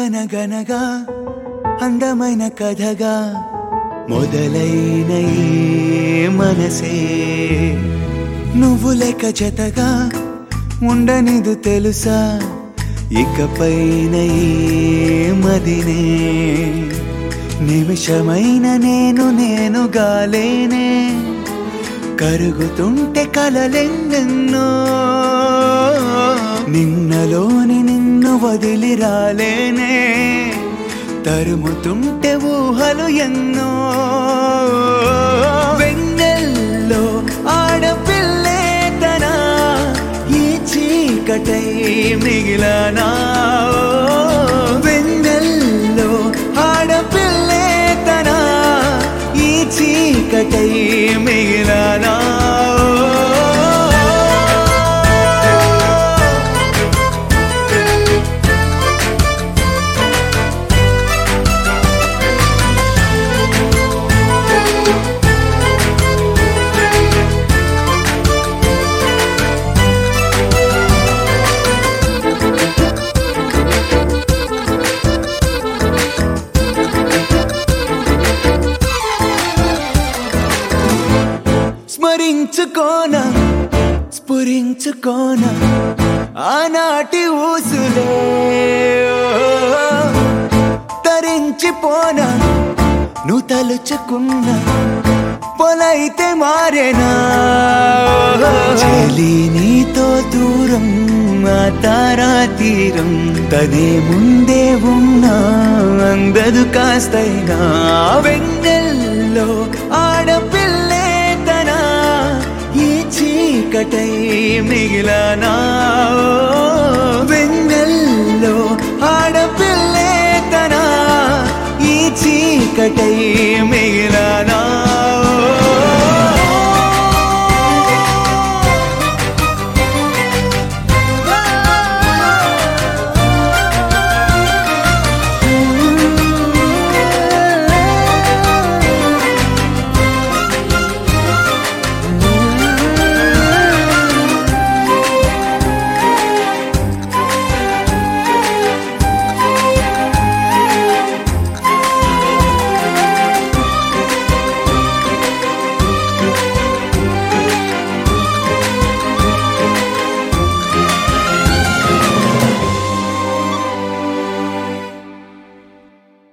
అనగనగా అందమైన కథగా మొదలైన ఈ మనసే నువ్వు లేక జతగా ఉండనిదు తెలుసా ఇకపైన ఈ మదినే నిమిషమైన నేను నేను గాలేనే కరుగుతుంటే కలలెన్నెన్నో నిన్నలోని నిన్ను వదిలి రాలేనే తరుముతుంటే ఊహలు ఎన్నో వెన్నెల్లో ఆడపిల్లే తన ఈ చీకటై మిగిలనా వెన్నెల్లో ఆడపిల్లే తన ఈ చీకటై మిగిలనా స్మరించుకోన స్ఫురించుకోన ఆనాటి ఊసులే తరించిపోన నువ్వు తలుచుకున్న పొలైతే మారేనా చెలి నీతో దూరం ఆ తారా తీరం తనే ముందే ఉన్నా అందదు కాస్తైనా వెన్నెల్లో ఆడపిల్లే తన ఈ చీకటై మిగిలనా వెన్నెల్లో ఆడపిల్లే తన ఈ చీకటై మిగిలనా